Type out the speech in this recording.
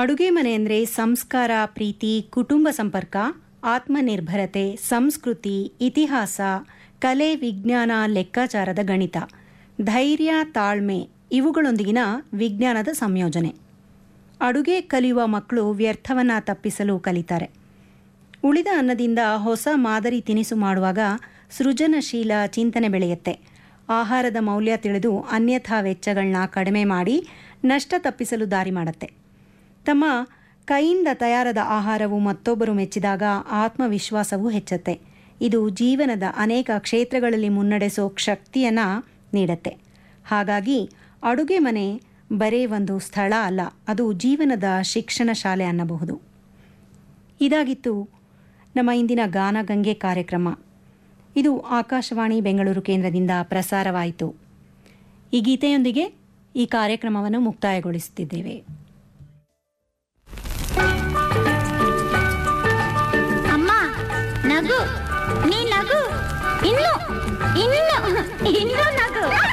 ಅಡುಗೆ ಮನೆ ಅಂದರೆ ಸಂಸ್ಕಾರ ಪ್ರೀತಿ ಕುಟುಂಬ ಸಂಪರ್ಕ ಆತ್ಮನಿರ್ಭರತೆ ಸಂಸ್ಕೃತಿ ಇತಿಹಾಸ ಕಲೆ ವಿಜ್ಞಾನ ಲೆಕ್ಕಾಚಾರದ ಗಣಿತ ಧೈರ್ಯ ತಾಳ್ಮೆ ಇವುಗಳೊಂದಿಗಿನ ವಿಜ್ಞಾನದ ಸಂಯೋಜನೆ ಅಡುಗೆ ಕಲಿಯುವ ಮಕ್ಕಳು ವ್ಯರ್ಥವನ್ನು ತಪ್ಪಿಸಲು ಕಲಿತಾರೆ ಉಳಿದ ಅನ್ನದಿಂದ ಹೊಸ ಮಾದರಿ ತಿನಿಸು ಮಾಡುವಾಗ ಸೃಜನಶೀಲ ಚಿಂತನೆ ಬೆಳೆಯುತ್ತೆ ಆಹಾರದ ಮೌಲ್ಯ ತಿಳಿದು ಅನ್ಯಥಾ ವೆಚ್ಚಗಳನ್ನ ಕಡಿಮೆ ಮಾಡಿ ನಷ್ಟ ತಪ್ಪಿಸಲು ದಾರಿ ಮಾಡುತ್ತೆ ತಮ್ಮ ಕೈಯಿಂದ ತಯಾರಾದ ಆಹಾರವು ಮತ್ತೊಬ್ಬರು ಮೆಚ್ಚಿದಾಗ ಆತ್ಮವಿಶ್ವಾಸವೂ ಹೆಚ್ಚುತ್ತೆ ಇದು ಜೀವನದ ಅನೇಕ ಕ್ಷೇತ್ರಗಳಲ್ಲಿ ಮುನ್ನಡೆಸೋ ಶಕ್ತಿಯನ್ನು ನೀಡುತ್ತೆ ಹಾಗಾಗಿ ಅಡುಗೆ ಮನೆ ಬರೇ ಒಂದು ಸ್ಥಳ ಅಲ್ಲ ಅದು ಜೀವನದ ಶಿಕ್ಷಣ ಶಾಲೆ ಅನ್ನಬಹುದು ಇದಾಗಿತ್ತು ನಮ್ಮ ಇಂದಿನ ಗಾನಗಂಗೆ ಕಾರ್ಯಕ್ರಮ ಇದು ಆಕಾಶವಾಣಿ ಬೆಂಗಳೂರು ಕೇಂದ್ರದಿಂದ ಪ್ರಸಾರವಾಯಿತು ಈ ಗೀತೆಯೊಂದಿಗೆ ಈ ಕಾರ್ಯಕ್ರಮವನ್ನು ಮುಕ್ತಾಯಗೊಳಿಸುತ್ತಿದ್ದೇವೆ ಅಮ್ಮ ನಗು ನೀ ನಗು ಇನ್ನು ಇನ್ನು ಇನ್ನು ನಗು